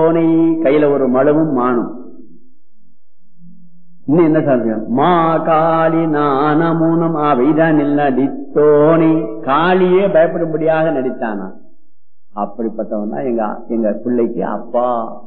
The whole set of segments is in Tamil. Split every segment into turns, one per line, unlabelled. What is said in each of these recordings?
சோனை கையில ஒரு மழுவும் மானும் இன்னும் என்ன சாத்தியம் மா காளி நானமுனம் அவைதான் நடித்தோனை காளியே பயப்படும்படியாக நடித்தானா அப்படிப்பட்டவன் தான் எங்க எங்க பிள்ளைக்கு அப்பா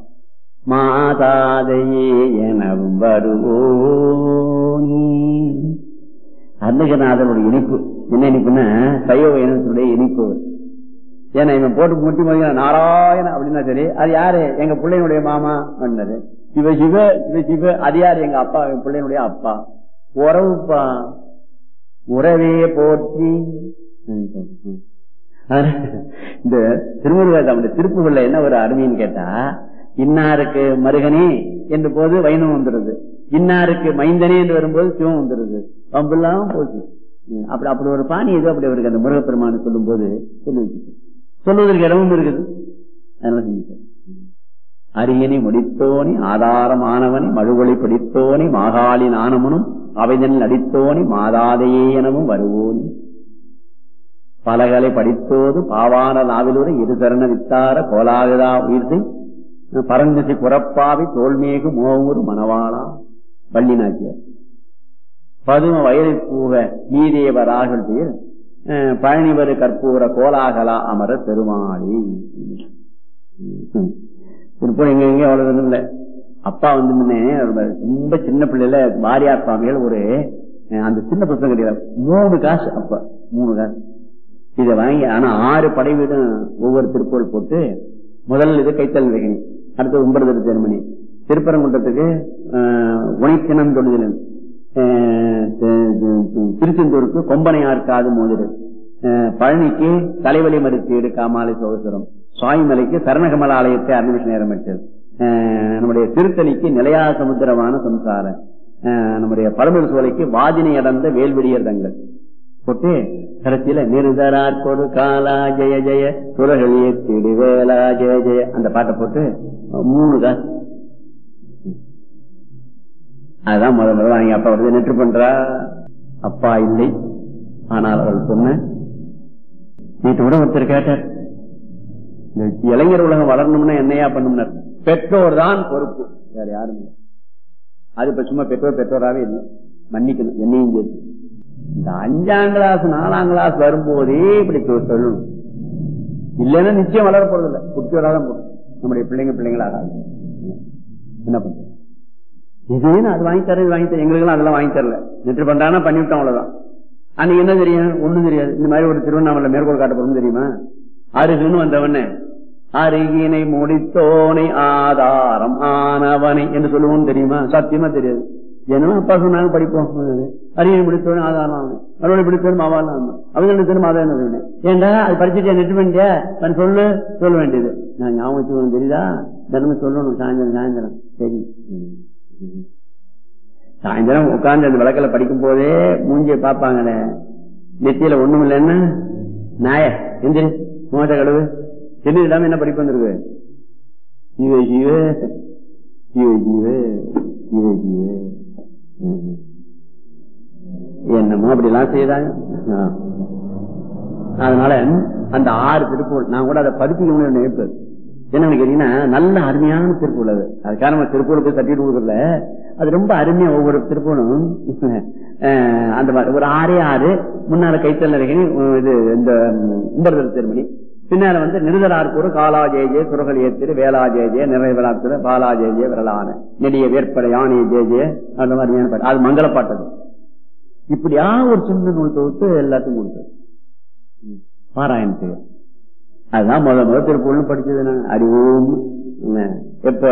மாதாதையே எனவும் வருவோனி அருணகிரநாதனுடைய இனிப்பு என்ன இனிப்புன்னா சைவ இனத்தினுடைய இனிப்பு ஏன்னா இவன் போட்டு முட்டி முடிக்கிறான் நாராயண அப்படின்னா சரி அது யாரு எங்க பிள்ளையினுடைய மாமா அப்படின்னாரு சிவ சிவ சிவ சிவ அது யாரு எங்க அப்பா என் பிள்ளையினுடைய அப்பா உறவுப்பா உறவே போற்றி இந்த திருமுருகாசாமி திருப்புகள்ல என்ன ஒரு அருமைன்னு கேட்டா இன்னாருக்கு மருகனே என்று போது வைணவம் வந்துருது இன்னாருக்கு மைந்தனே என்று வரும்போது சிவம் வந்துருது பம்பெல்லாம் போச்சு அப்படி அப்படி ஒரு பாணி ஏதோ அப்படி அவருக்கு அந்த முருகப்பெருமானு சொல்லும் போது சொல்லி சொல்வதற்கு இடமும் இருக்குது அதனால செஞ்சுட்டேன் அரியணை முடித்தோனி ஆதாரமானவனி மழுவொளி பிடித்தோனி மாகாளி நாணமுனும் அவைதனில் அடித்தோனி மாதாதையே எனவும் வருவோனி பலகலை படித்தோது பாவான நாவிலூர இரு சரண வித்தார கோலாகதா உயிர்த்தை பரஞ்சசி புறப்பாவி தோல்மேகு மோவூர் மணவாளா வள்ளி நாச்சியார் பதும வயலை பூவ நீதேவராகல் பேர் பழனிவரு கற்பூர கோலாகலா அமர பெருமாளி திருப்பூர் எங்க எங்க அவ்வளவு இல்லை அப்பா வந்து முன்னே ரொம்ப சின்ன பிள்ளைல வாரியார் சுவாமிகள் ஒரு அந்த சின்ன புத்தகம் கிடையாது மூணு காசு அப்ப மூணு காசு இதை வாங்கி ஆனா ஆறு படை வீடும் ஒவ்வொரு திருப்பூர் போட்டு முதல் இது கைத்தல் வைக்கணும் அடுத்து ஒன்பது ஜெர்மனி திருப்பரங்குன்றத்துக்கு உனைத்தினம் தொழுதல் திருச்செந்தூருக்கு கொம்பனையார் காது மோதிரு பழனிக்கு தலைவலி மறுத்தீடு காமாலை சோகசுரம் சுவாமிமலைக்கு சரணகமல ஆலயத்தை அறுநிமிஷ நேரம் வச்சது நம்முடைய திருத்தணிக்கு நிலையா சமுத்திரமான சம்சார நம்முடைய பழமுரு சோலைக்கு வாதினை அடர்ந்த வேல்வெடியர் தங்கள் போட்டு கடைசியில நிருதரார் கொடு காலா ஜெய ஜெய சுரகளியே திடுவேலா ஜெய ஜெய அந்த பாட்டை போட்டு மூணு காசு அதுதான் முதல் முதல்ல வாங்கி அப்பா வருது நெற்று பண்றா அப்பா இல்லை ஆனால் அவள் சொன்ன வீட்டு கூட ஒருத்தர் கேட்டார் இந்த இளைஞர் உலகம் வளரணும்னா என்னையா பண்ணும்னார் பெற்றோர் தான் பொறுப்பு வேற யாரும் இல்லை அது இப்ப சும்மா பெற்றோர் பெற்றோராவே இல்லை மன்னிக்கணும் என்னையும் சேர்த்து இந்த அஞ்சாம் கிளாஸ் நாலாம் கிளாஸ் வரும்போதே இப்படி சொல்லணும் இல்லைன்னா நிச்சயம் வளர போறது இல்லை குட்டியோடாதான் போடும் நம்முடைய பிள்ளைங்க பிள்ளைங்களாக என்ன பண்றது இதுன்னு அது வாங்கி தரேன் வாங்கி தரேன் எங்களுக்கு அதெல்லாம் வாங்கி தரல நெற்று பண்றானா பண்ணிவிட்டோம் அவ்வளவுதான் அன்னைக்கு என்ன தெரியும் ஒண்ணும் தெரியாது இந்த மாதிரி ஒரு திருவண்ணாமலை மேற்கோள் காட்ட போறோம் தெரியுமா அருகுன்னு வந்தவனே அருகினை முடித்தோனை ஆதாரம் ஆனவனை என்று சொல்லுவோம் தெரியுமா சத்தியமா தெரியாது ஏன்னா அப்பா சொன்னாங்க படிப்போம் அரியணை முடித்தோடு ஆதாரம் ஆகணும் அறுவடை பிடித்தோடு மாவாலாம் அவங்க திரும்ப ஆதாரம் ஏண்டா அது படிச்சுட்டு நெட்டு பண்ணிட்டியா நான் சொல்லு சொல்ல வேண்டியது நான் ஞாபகத்துக்கு தெரியுதா தினமும் சொல்லணும் சாயந்தரம் சாயந்தரம் சரி சாயந்தரம் உட்கார்ந்து அந்த விளக்கில படிக்கும் போதே மூஞ்சிய பாப்பாங்களே நெத்தியில ஒண்ணும் இல்லைன்னா நாய எந்திரி மோட்ட கழுவு என்ன இல்லாம என்ன படிப்பு வந்திருக்கு ஜீவ ஜீவ ஜீவ ஜீவ ஜீவ ஜீவ என்னமோ அப்படி எல்லாம் செய்யறாங்க அதனால அந்த ஆறு திருப்பூர் நான் கூட அதை பதிப்பிக்கணும்னு நினைப்பேன் என்னன்னு கேட்டீங்கன்னா நல்ல அருமையான திருப்பூர் அது அதுக்காக நம்ம திருப்பூர் போய் தட்டிட்டு கொடுக்கல அது ரொம்ப அருமையா ஒவ்வொரு திருப்பூரும் அந்த ஒரு ஆறே ஆறு முன்னால கைத்தல் இது இந்த உம்பர்தல் திருமணி பின்னால வந்து நிருதரார்பூர் காலா ஜெய ஜெய சுரகல் ஏத்திரு வேளா ஜெய ஜெய நிறைவேலாத்திரு பாலா ஜெய ஜெய விரலான நெடிய வேற்படை யானை ஜெய ஜெய அந்த மாதிரியான பாட்டு அது மங்கள பாட்டு இப்படியா ஒரு சின்ன நூல் தொகுத்து எல்லாத்தையும் கொடுத்தது பாராயணத்துக்கு அதுதான் முத முத திருப்பூர்னு படிச்சது நான் அறிவோம் எப்ப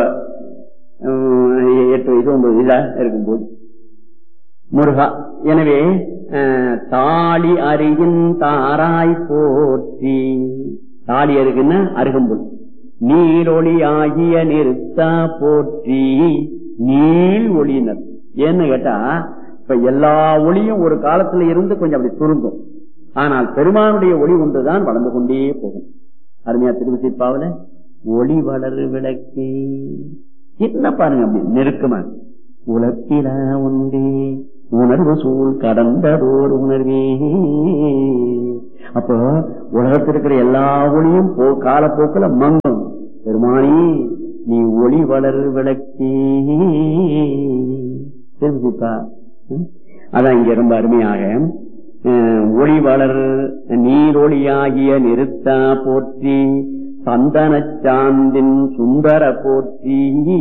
எட்டு வயசு ஒன்பது வயசா இருக்கும்போது முருகா எனவே தாலி அருகின் தாராய் போற்றி தாலி அருகுன்னா அருகம்புல் நீரொளி ஆகிய நிறுத்தா போற்றி நீள் ஒளியினர் ஏன்னு கேட்டா இப்ப எல்லா ஒளியும் ஒரு காலத்துல இருந்து கொஞ்சம் அப்படி சுருங்கும் ஆனால் பெருமானுடைய ஒளி ஒன்றுதான் வளர்ந்து கொண்டே போகும் அருமையா திருவிசிப்பாவில ஒளி வளரு விளக்கே என்ன பாருங்க அப்படி நெருக்கமா உலப்பில உண்டே உணர்வு சூழ் கடந்ததோர் உணர்வே அப்போ உலகத்தில் இருக்கிற எல்லா ஒளியும் போ காலப்போக்கில் மங்கும் பெருமானி நீ ஒளி வளர் விளக்கே தெரிஞ்சுப்பா ம்? அதான் இங்க ரொம்ப அருமையாக அஹ், ஒளி வளர் நீரொளியாகிய நிறுத்தா போற்றி சந்தன சாந்தின் சுந்தர போற்றி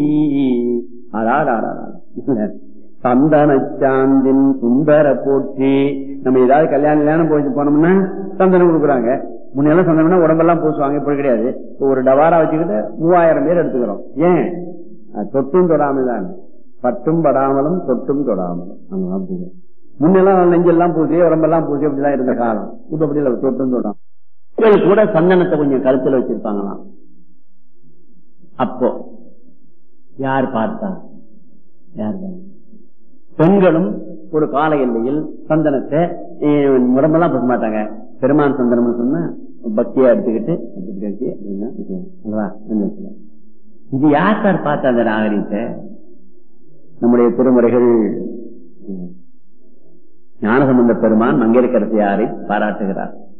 அடாடா சந்தன சாந்தின் சுந்தர போற்றி நம்ம ஏதாவது கல்யாணம் கல்யாணம் போயிட்டு போனோம்னா சந்தனம் கொடுக்குறாங்க முன்னெல்லாம் சந்தனம்னா உடம்பெல்லாம் பூசுவாங்க இப்ப கிடையாது இப்ப ஒரு டவாரா வச்சுக்கிட்டு மூவாயிரம் பேர் எடுத்துக்கிறோம் ஏன் அது தொட்டும் தொடாமல் தான் பட்டும் படாமலும் தொட்டும் தொடாமலும் ஆமா, அப்படிங்க. முன்னெல்லாம் நெஞ்செல்லாம் பூசி உடம்பெல்லாம் பூசி அப்படிதான் இருந்த காலம் இப்ப அப்படி இல்லை தொட்டும் தொடாம இவர்கள் கூட சந்தனத்தை கொஞ்சம் கருத்துல வச்சிருப்பாங்களாம் அப்போ யார் பார்த்தா யார் பார்த்தா? பெண்களும் ஒரு கால எல்லையில் சந்தனத்தை அஹ், உடம்பெல்லாம் பூச மாட்டாங்க பெருமான் சந்தனம்னு சொன்னா பக்தியா எடுத்துக்கிட்டு அப்படி வச்சு அப்படின்னா இது, அல்லவா? என்ன வச்சுக்கலாம். இது யார் சார் பார்த்த அந்த நாகரீகத்தை நம்முடைய திருமுறைகள் ஞானசம்பந்த பெருமான் மங்கையர்கரசியாரை பாராட்டுகிறார்